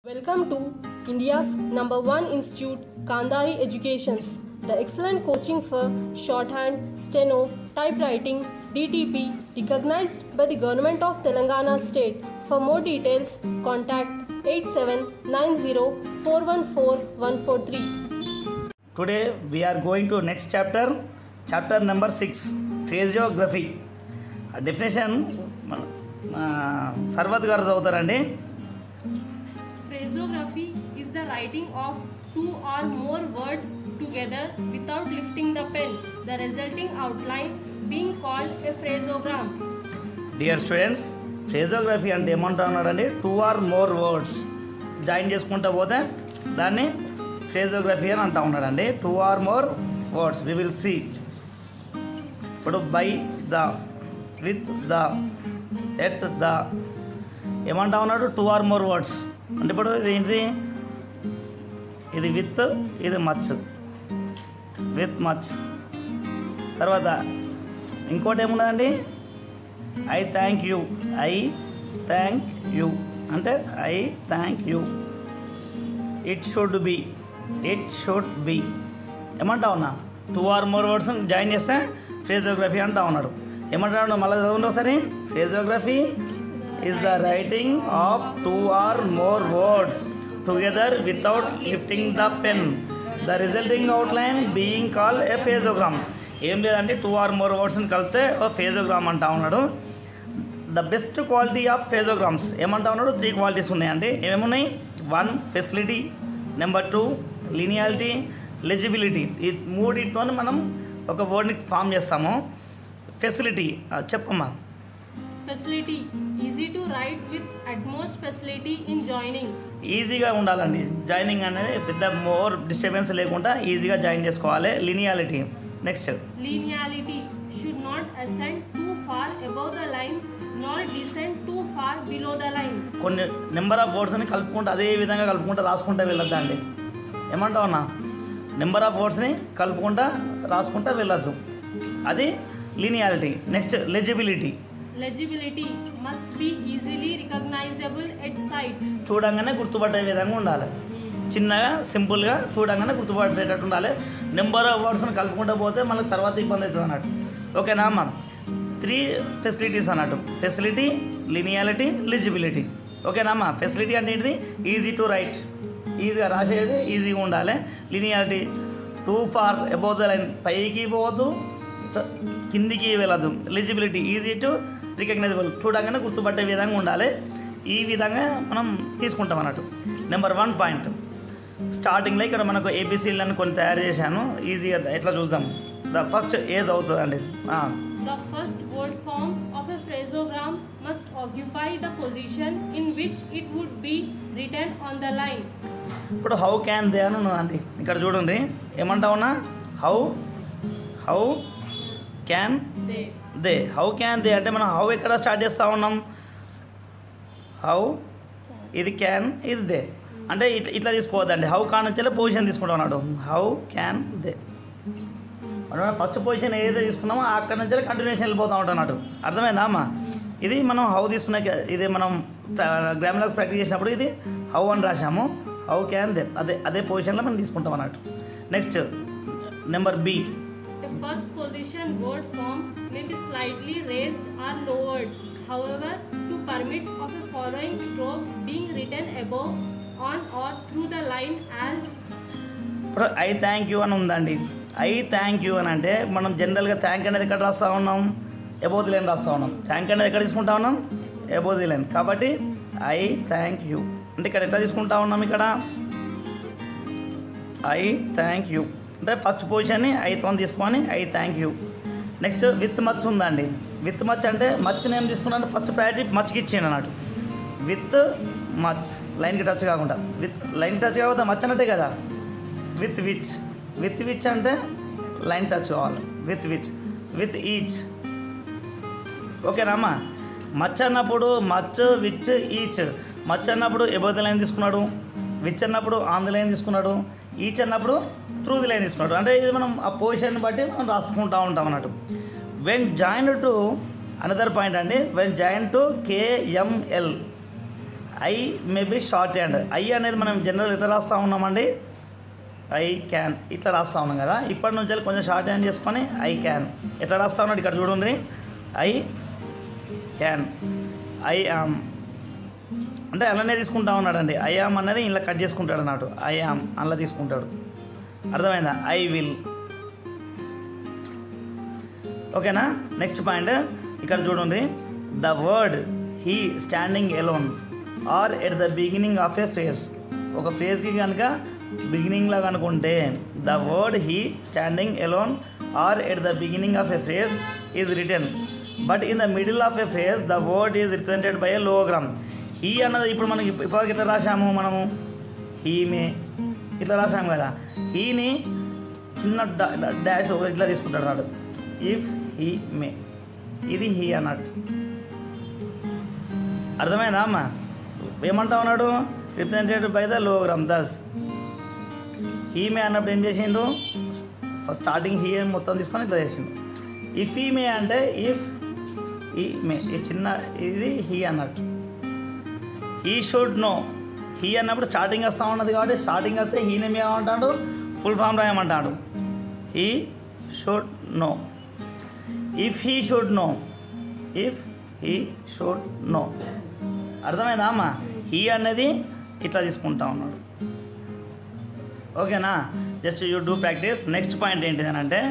Welcome to India's number one institute, Kandari Educations, the excellent coaching for shorthand, steno, typewriting, DTP, recognized by the Government of Telangana State. For more details, contact 8790414143. Today we are going to next chapter, chapter number 6, physiography. Definition Sarvath గారు చదువుతారండి Phraseography is the writing of two or more words together without lifting the pen, the resulting outline being called a phraseogram. Dear students phraseography అంటే ఏమంటా ఉన్నాడండి two or more words join చేసుకుంటా పోతే దాన్ని phraseography అని అంటా ఉన్నాడండి two or more words we will see ఇప్పుడు by the with the at the ఏమంటా ఉన్నాడు టూ ఆర్ మోర్ వర్డ్స్ అంటే ఇప్పుడు ఇది ఏంటిది ఇది విత్ ఇది మచ్ విత్ మచ్ తర్వాత ఇంకోటి ఏమున్నదండి I thank you I thank you అంటే I thank you it should be it should be ఏమంటా ఉన్నా two or more words join చేస్తే ఫేజోగ్రఫీ అంటా ఉన్నాడు ఏమంటాడు మళ్ళీ చదవండి ఒకసారి phraseography is the writing of two or more words together without lifting the pen the resulting outline being call a phraseogram ఏం లేదంటే టూ ఆర్ మోర్ వర్డ్స్ని కలిపితే ఓ ఫేజోగ్రామ్ అంటా ఉన్నాడు the best quality of phraseograms ఏమంటా ఉన్నాడు త్రీ క్వాలిటీస్ ఉన్నాయండి ఏమేమున్నాయి one facility number two lineality legibility ఈ మూడింటితో మనం ఒక వర్డ్ని ఫామ్ చేస్తాము ఫెసిలిటీ చెప్పమ్మా Facility easy to write with utmost facility in joining. ఈజీగా ఉండాలండి జాయినింగ్ అనేది పెద్ద మోర్ డిస్టర్బెన్స్ లేకుండా ఈజీగా జాయిన్ చేసుకోవాలి lineality next Lineality should not ascend too far above the line nor descend too far below the line. కొన్ని number of వర్డ్స్ని కలుపుకుంటూ అదే విధంగా కలుపుకుంటూ రాసుకుంటూ వెళ్ళొద్దండి ఏమంటావు అన్న నెంబర్ ఆఫ్ వర్డ్స్ని కలుపుకుంటా రాసుకుంటూ వెళ్ళొద్దు అది lineality next legibility Legibility must be easily recognizable at sight. చూడంగానే గుర్తుపట్టే విధంగా ఉండాలి చిన్నగా సింపుల్గా చూడంగానే గుర్తుపట్టేటట్టు ఉండాలి నెంబర్ ఆఫ్ వర్డ్స్ని కలుపుకుంటూ పోతే మనకు తర్వాత ఇబ్బంది అవుతుంది అన్నట్టు ఓకేనా అమ్మ త్రీ ఫెసిలిటీస్ అన్నట్టు ఫెసిలిటీ లినియాలిటీ లిజిబిలిటీ ఓకేనా అమ్మ ఫెసిలిటీ అంటే ఏంటిది ఈజీ టు రైట్ ఈజీగా రాసేది ఈజీగా ఉండాలి lineality too far above the line పైకి పోవద్దు స- కిందికి వెళ్ళదు ఎలిజిబిలిటీ ఈజీ టు రికగ్నైజబుల్ చూడగానే గుర్తుపట్టే విధంగా ఉండాలి ఈ విధంగా మనం తీసుకుంటాం అన్నట్టు నెంబర్ వన్ పాయింట్ స్టార్టింగ్లో ఇక్కడ మనకు ఏబిసిలను కొన్ని తయారు చేశాను ఈజీగా ఎట్లా చూద్దాం ద ఫస్ట్ ఏజ్ అవుతుందండి ఆ, The first word form of a phraseogram must occupy the position in which it would be written on the line. ఇప్పుడు హౌ క్యాన్ దే అని ఉన్నదండి ఇక్కడ చూడండి ఏమంటా ఉన్నా how how can They. They how can they అంటే మనం how ఎక్కడ స్టార్ట్ చేస్తూ ఉన్నాం హౌ ఇది క్యాన్ ఇది దే అంటే ఇట్లా ఇట్లా తీసుకోవద్దండి హౌ కాన్ వచ్చే పొజిషన్ తీసుకుంటా ఉన్నాడు హౌ క్యాన్ దే మనం ఫస్ట్ పొజిషన్ ఏదైతే తీసుకున్నామో అక్కడ నుంచి కంటిన్యూషన్ వెళ్ళిపోతూ ఉంటున్నాడు అర్థమైందా అమ్మా ఇది మనం హౌ తీసుకున్న ఇది మనం గ్రామలాస్ ప్రాక్టీస్ చేసినప్పుడు ఇది హౌ అని రాసాము హౌ క్యాన్ దే అదే అదే పొజిషన్లో మనం తీసుకుంటాం అన్నట్టు next number B The first position word form may be slightly raised or lowered. However, to permit of a following stroke being written above, on or through the line as ఇప్పుడు I thank you అని ఉందండి I thank you అని అంటే మనం జనరల్గా thank అనేది ఎక్కడ రాస్తా ఉన్నాం ఎబోది లైన్ రాస్తా ఉన్నాం థ్యాంక్ అనేది ఎక్కడ తీసుకుంటా ఉన్నాం ఎబోది లైన్ కాబట్టి ఐ థ్యాంక్ యూ అంటే ఇక్కడ ఎట్లా తీసుకుంటా ఉన్నాం ఇక్కడ ఐ థ్యాంక్ యూ అంటే ఫస్ట్ పొజిషన్ని ఐతో తీసుకొని I thank you next with much ఉందండి విత్ మచ్ అంటే మచ్ నేను తీసుకున్నాను ఫస్ట్ ప్రయారిటీ మచ్కి ఇచ్చాను అన్నట్టు విత్ మచ్ లైన్కి టచ్ కాకుండా విత్ లైన్ టచ్ కాకపోతే మచ్ అన్నట్టే కదా విత్ విచ్ విత్ విచ్ అంటే లైన్ టచ్ కావాలి విత్ విచ్ విత్ ఈచ్ ఓకేనామ్మా మచ్ అన్నప్పుడు మచ్ విచ్ ఈచ్ మచ్ అన్నప్పుడు ఎబోది లైన్ తీసుకున్నాడు విచ్ అన్నప్పుడు ఆన్ ది లైన్ తీసుకున్నాడు ఈచ్ అన్నప్పుడు త్రూ ది లైన్ తీసుకున్నాడు అంటే ఇది మనం ఆ పొజిషన్ బట్టి మనం రాసుకుంటా ఉంటాం అన్నట్టు when join to another point అండి when join to KML I maybe shorthand I అనేది మనం జనరల్ ఎట్లా రాస్తూ ఉన్నామండి ఐ క్యాన్ ఇట్లా రాస్తా ఉన్నాం కదా ఇప్పటి నుంచి వెళ్ళి కొంచెం షార్ట్ హ్యాండ్ చేసుకొని ఐ క్యాన్ ఎట్లా రాస్తా ఉన్నాడు ఇక్కడ చూడండి ఐ క్యాన్ ఐ ఆమ్ అంటే అలానే తీసుకుంటా ఉన్నాడండి ఐ ఆమ్ అనేది ఇలా కట్ చేసుకుంటాడు అన్నట్టు ఐ ఆమ్ అలా తీసుకుంటాడు అర్థమైందా ఐ విల్ ఓకేనా నెక్స్ట్ పాయింట్ ఇక్కడ చూడండి the word he standing alone or at the beginning of a phrase ఒక ఫ్రేజ్కి కనుక బిగినింగ్లో కనుకుంటే the word he standing alone or at the beginning of a phrase is return but in the middle of a phrase the word is represented by a logogram he అన్నది ఇప్పుడు మనకి ఇప్పటివరకు ఎట్లా రాసాము మనము హీమే ఇట్లా రాసాము కదా హీని చిన్న డా- డాష్ ఇట్లా తీసుకుంటాడు అన్నాడు ఇఫ్ హీ మే ఇది హీ అన్నట్టు అర్థమైందా అమ్మ ఏమంటా ఉన్నాడు represented by the logogram thus he may అన్నప్పుడు ఏం చేసిండు ఫస్ట్ స్టార్టింగ్ హీ అని మొత్తం తీసుకొని ఇట్లా చేసిండు ఇఫ్ ఈ మే అంటే ఇఫ్ ఈ మే ఈ చిన్న ఇది హీ అన్నట్టు ఈ షుడ్ నో హీ అన్నప్పుడు స్టార్టింగ్ వస్తూ ఉన్నది కాబట్టి స్టార్టింగ్ వస్తే హీని ఏమంటాడు ఫుల్ ఫామ్ రాయమంటాడు ఈ should know if he should know if he should know అర్థమైందా అమ్మ హీ అనేది ఇట్లా తీసుకుంటా ఉన్నాడు ఓకేనా just you do practice next point ఏంటిది అని అంటే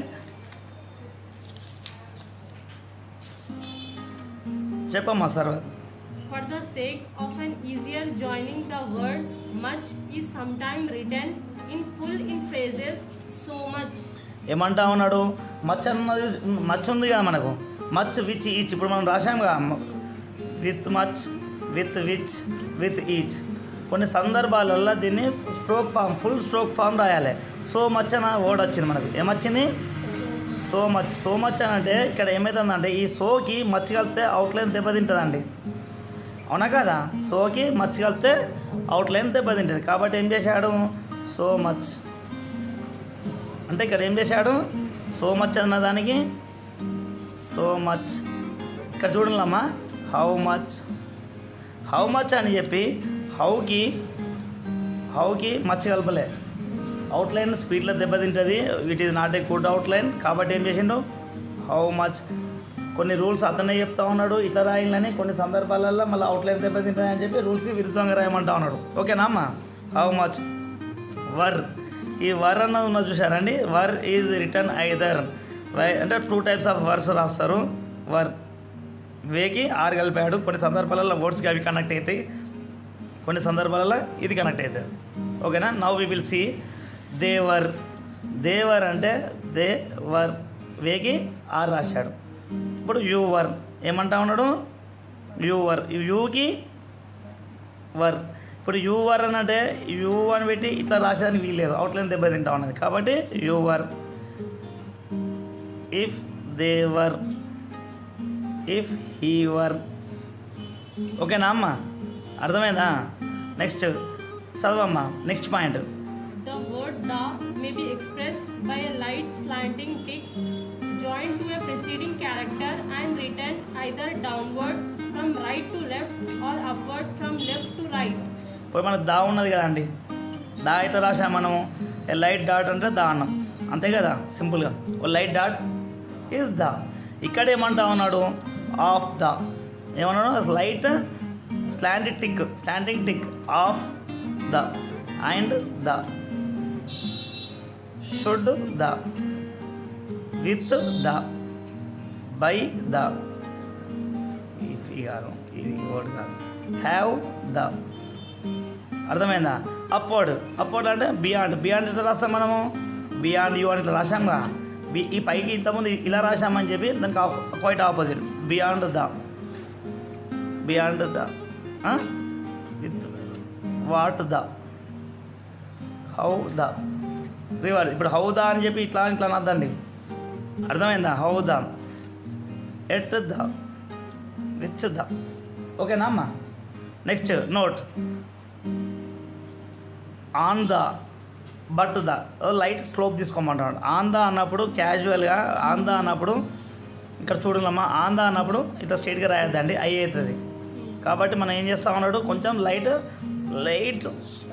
చెప్పమ్మా sir For the sake of an easier joining, the word much is sometimes written in full in phrases so much. ఏమంటా ఉన్నాడు మచ్ అన్నది మచ్ ఉంది కదా మనకు మచ్ విచ్ ఈచ్ ఇప్పుడు మనం రాసాం కదా with much with which with each కొన్ని సందర్భాలలో దీన్ని stroke form full stroke form రాయాలి సో మచ్ అన్న వర్డ్ వచ్చింది మనకు ఏమొచ్చింది సో మచ్ సో మచ్ అని అంటే ఇక్కడ ఏమవుతుందంటే ఈ సోకి మచ్ కలిపితే అవుట్లైన్ దెబ్బతింటుందండి అవునా కదా సోకి మచ్ కలిపితే అవుట్లైన్ దెబ్బతింటుంది కాబట్టి ఏం చేశాడు సో మచ్ అంటే ఇక్కడ ఏం చేశాడు సో మచ్ అన్న దానికి సో మచ్ ఇక్కడ చూడండి హౌ మచ్ హౌ మచ్ అని చెప్పి హౌకి హౌకి మచ్ కలపలే అవుట్లైన్ స్పీడ్లో దెబ్బతింటుంది it is not a good outline కాబట్టి ఏం చేసిండు హౌ మచ్ కొన్ని రూల్స్ అతనే చెప్తా ఉన్నాడు ఇట్లా రాయాలని కొన్ని సందర్భాలలో మళ్ళీ అవుట్లైన్ దెబ్బతింటుంది అని చెప్పి రూల్స్కి విరుద్ధంగా రాయమంటా ఉన్నాడు ఓకేనా అమ్మా హౌ మచ్ వర్ ఈ వర్ అన్నది ఉన్నది చూసారండి were is return either way అంటే టూ టైప్స్ ఆఫ్ వర్స్ రాస్తారు వర్ వేకి ఆరు కలిపాడు కొన్ని సందర్భాలలో వర్డ్స్కి అవి కనెక్ట్ అవుతాయి కొన్ని సందర్భాలలో ఇది కనెక్ట్ అవుతుంది ఓకేనా now we will see they were they were అంటే దే వర్ వేకి ఆరు రాశాడు ఇప్పుడు యూ వర్ ఏమంటా ఉన్నాడు యూ వర్ యూకి వర్ ఇప్పుడు యూ వర్ అని అంటే యూ అని పెట్టి ఇట్లా రాసేదానికి వీల్లేదు అవుట్లైన్ దెబ్బతింటా ఉన్నది కాబట్టి you were if they were if he were ఓకేనా అమ్మ అర్థమైందా నెక్స్ట్ చదవమ్మా next point The word the may be expressed by a light slanting tick joined to a preceding character and written either downward from right to left or upward from left to right. ఇప్పుడు మనకు దా ఉన్నది కదండి దా అయితే రాసాం మనము ఏ light dot అంటే దా అన్నాం అంతే కదా సింపుల్గా ఓ లైట్ డాట్ ఈజ్ ద ఇక్కడ ఏమంటా ఉన్నాడు ఆఫ్ ద ఏమన్నాడు light slanting tick slanting tick of the and the should the with the by the if ఈ కాదు ఇది వర్డ్ కాదు హ్యావ్ ద అర్థమైందా అప్వర్డ్ అప్వర్డ్ అంటే బియాండ్ బియాండ్ ఎట్లా రాస్తాం మనము బియాండ్ యూ అని ఇట్లా రాసాంగా బి ఈ పైకి ఇంతకుముందు ఇలా రాసామని చెప్పి దానికి quite opposite beyond the beyond the with what the how the reverse ఇప్పుడు హౌ ద అని చెప్పి ఇట్లా ఇట్లా అనద్దండి అర్థమైందా how the at the which the ఓకేనా అమ్మా next note on the but the light slope తీసుకోమంటాడు ఆన్ ద అన్నప్పుడు క్యాజువల్గా ఆన్ ద అన్నప్పుడు ఇక్కడ చూడలమ్మా ఆన్ ద అన్నప్పుడు ఇట్లా స్ట్రైట్గా రాయొద్దండి ఐ అవుతుంది కాబట్టి మనం ఏం చేస్తా ఉన్నాడు కొంచెం లైట్ లైట్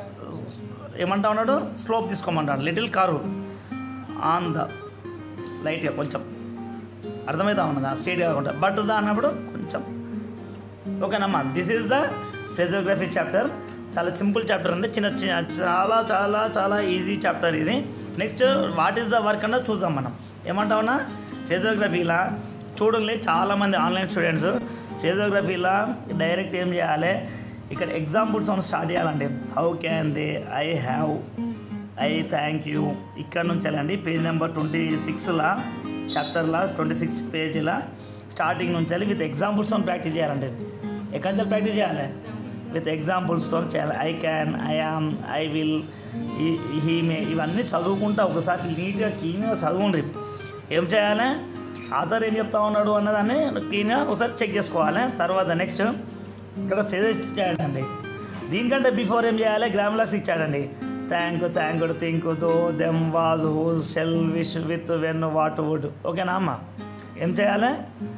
ఏమంటా ఉన్నాడు స్లోప్ తీసుకోమంటాడు లిటిల్ కారు ఆన్ ద లైట్గా కొంచెం అర్థమవుతా ఉన్నదా స్ట్రేట్ కాకుండా బట్ దా అన్నప్పుడు కొంచెం ఓకేనమ్మా this is the phraseography chapter చాలా సింపుల్ చాప్టర్ అంటే చిన్న చిన్న చాలా చాలా చాలా ఈజీ చాప్టర్ ఇది next what is the work అన్నది చూద్దాం మనం ఏమంటావునా ఫిజియోగ్రఫీలా చూడండి చాలామంది ఆన్లైన్ స్టూడెంట్స్ ఫిజియోగ్రఫీలా డైరెక్ట్ ఏం చేయాలి ఇక్కడ ఎగ్జాంపుల్స్ స్టార్ట్ చేయాలండి how can they I have I thank you ఇక్కడ నుంచి వెళ్ళండి పేజ్ నెంబర్ ట్వంటీ సిక్స్లా చాప్టర్లా ట్వంటీ సిక్స్ పేజీలా స్టార్టింగ్ నుంచి వెళ్ళి విత్ ఎగ్జాంపుల్స్తో ప్రాక్టీస్ చేయాలండి ఎక్కడి నుంచి ప్రాక్టీస్ చేయాలి విత్ ఎగ్జాంపుల్స్తో చేయాలి I can I am I will he may ఇవన్నీ చదువుకుంటా ఒకసారి నీట్గా క్లీన్గా చదవండి ఏం చేయాలి ఆధార్ ఏం చెప్తా ఉన్నాడు అన్నదాన్ని క్లీన్గా ఒకసారి చెక్ చేసుకోవాలి తర్వాత నెక్స్ట్ ఇక్కడ ఫేజెస్ ఇచ్చాడండి దీనికంటే బిఫోర్ ఏం చేయాలి గ్రామ్లాక్స్ ఇచ్చాడండి thank thank think though them was whose shall wish with when what would ఓకేనా అమ్మ ఏం చేయాలి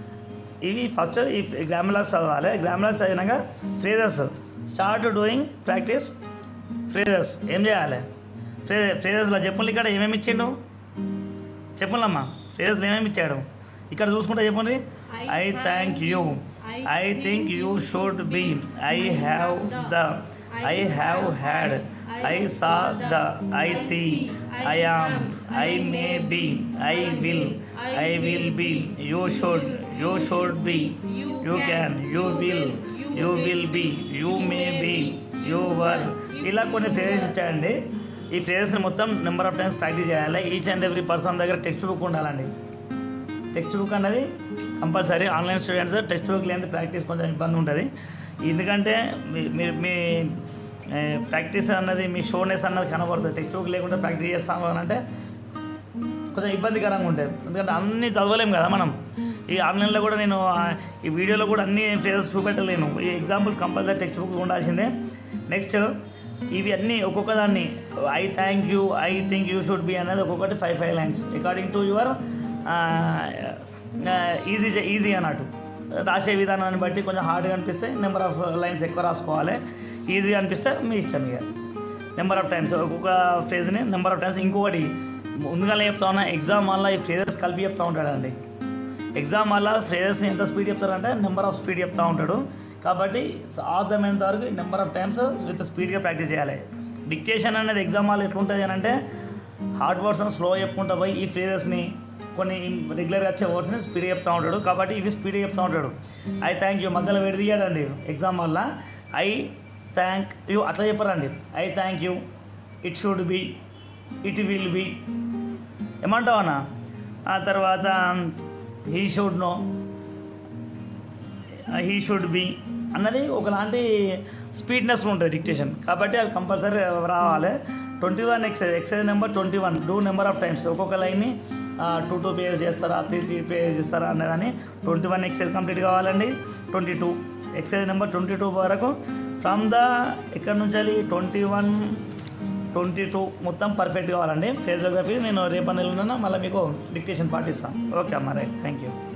ఇవి ఫస్ట్ ఈ గ్రామ్లాక్స్ చదవాలి గ్రామ్లాక్స్ చదివినాక phrases start doing practice phrases ఏం చేయాలి ఫ్రే ఫ్రేజెస్లో చెప్పులు ఇక్కడ ఏమేమి ఇచ్చిండు చెప్పులమ్మా ఫ్రేజెస్లో ఏమేమి ఇచ్చాడు ఇక్కడ చూసుకుంటే చెప్పండి I thank you I think you should be I have the I have had I saw the I see I am I may be I will I will be you should you should be you can you will you will be you may be you were ఇలా కొన్ని phrases ఇచ్చాయండి ఈ ఫ్రేజెస్ని మొత్తం number of times practice చేయాలి each and every person దగ్గర text book ఉండాలండి text book అన్నది compulsory online students text book లేని ప్రాక్టీస్ కొంచెం ఇబ్బంది ఉంటుంది ఎందుకంటే మీ మీ- మీ ప్రాక్టీస్ అన్నది మీ షోనెస్ అన్నది కనబడుతుంది టెక్స్ట్ బుక్ లేకుండా ప్రాక్టీస్ చేస్తాము అని అంటే కొంచెం ఇబ్బందికరంగా ఉంటుంది ఎందుకంటే అన్నీ చదవలేము కదా మనం ఈ ఆన్లైన్లో కూడా నేను ఆ, ఈ వీడియోలో కూడా అన్ని ఫేజెస్ చూపెట్టలేను ఈ ఎగ్జాంపుల్స్ కంపల్సరీ టెక్స్ట్ బుక్ ఉండాల్సిందే నెక్స్ట్ ఇవి అన్నీ ఒక్కొక్క దాన్ని I thank you I think you should be అనేది ఒక్కొక్కటి five five lines according to your easy easy అన్నట్టు రాసే విధానాన్ని బట్టి కొంచెం హార్డ్గా అనిపిస్తే నెంబర్ ఆఫ్ లైన్స్ ఎక్కువ రాసుకోవాలి ఈజీ అనిపిస్తే మీ ఇష్టం ఇక నెంబర్ ఆఫ్ టైమ్స్ ఒక్కొక్క ఫేజ్ని నెంబర్ ఆఫ్ టైమ్స్ ఇంకొకటి ముందుగా చెప్తా ఉన్నా ఎగ్జామ్ వల్ల ఈ ఫ్రేజెస్ కలిపి చెప్తా ఉంటాడండి ఎగ్జామ్ వల్ల ఫ్రేజెస్ని ఎంత స్పీడ్ చెప్తారంటే నెంబర్ ఆఫ్ స్పీడ్ చెప్తా ఉంటాడు కాబట్టి అర్థమైనంత వరకు నెంబర్ ఆఫ్ టైమ్స్ విత్ స్పీడ్గా ప్రాక్టీస్ చేయాలి డిక్టేషన్ అనేది ఎగ్జామ్ వల్ల ఎట్లుంటుంది అని అంటే హార్డ్ వర్డ్స్ స్లో చెప్పుకుంటా పోయి ఈ ఫ్రేజెస్ని కొన్ని రెగ్యులర్గా వచ్చే వర్డ్స్ని స్పీడ్ చెప్తా ఉంటాడు కాబట్టి ఇవి స్పీడ్ చెప్తా ఉంటాడు ఐ థ్యాంక్ యూ మధ్యలో విడదీయాడండి ఎగ్జామ్ వల్ల ఐ థ్యాంక్ యూ అట్లా చెప్పరండి I thank you it should be it will be ఏమంటావు అన్న ఆ తర్వాత he should know he should be అన్నది ఒకలాంటి స్పీడ్నెస్ ఉంటుంది డిక్టేషన్ కాబట్టి అవి కంపల్సరీ రావాలి twenty one exercise exercise number twenty one do number of times ఒక్కొక్క లైన్ని టూ టూ పేజెస్ చేస్తారా త్రీ త్రీ పేజెస్ చేస్తారా అనేదాన్ని ట్వంటీ వన్ ఎక్సైజ్ కంప్లీట్ కావాలండి twenty two excise number twenty two వరకు ఫ్రమ్ ద ఇక్కడ నుంచి ట్వంటీ వన్ ట్వంటీ టూ మొత్తం పర్ఫెక్ట్ కావాలండి ఫేజోగ్రఫీ నేను రేపటి నెలలో మళ్ళీ మీకు డిక్టేషన్ పాటిస్తాను ఓకే అమ్మ రైట్ థ్యాంక్ యూ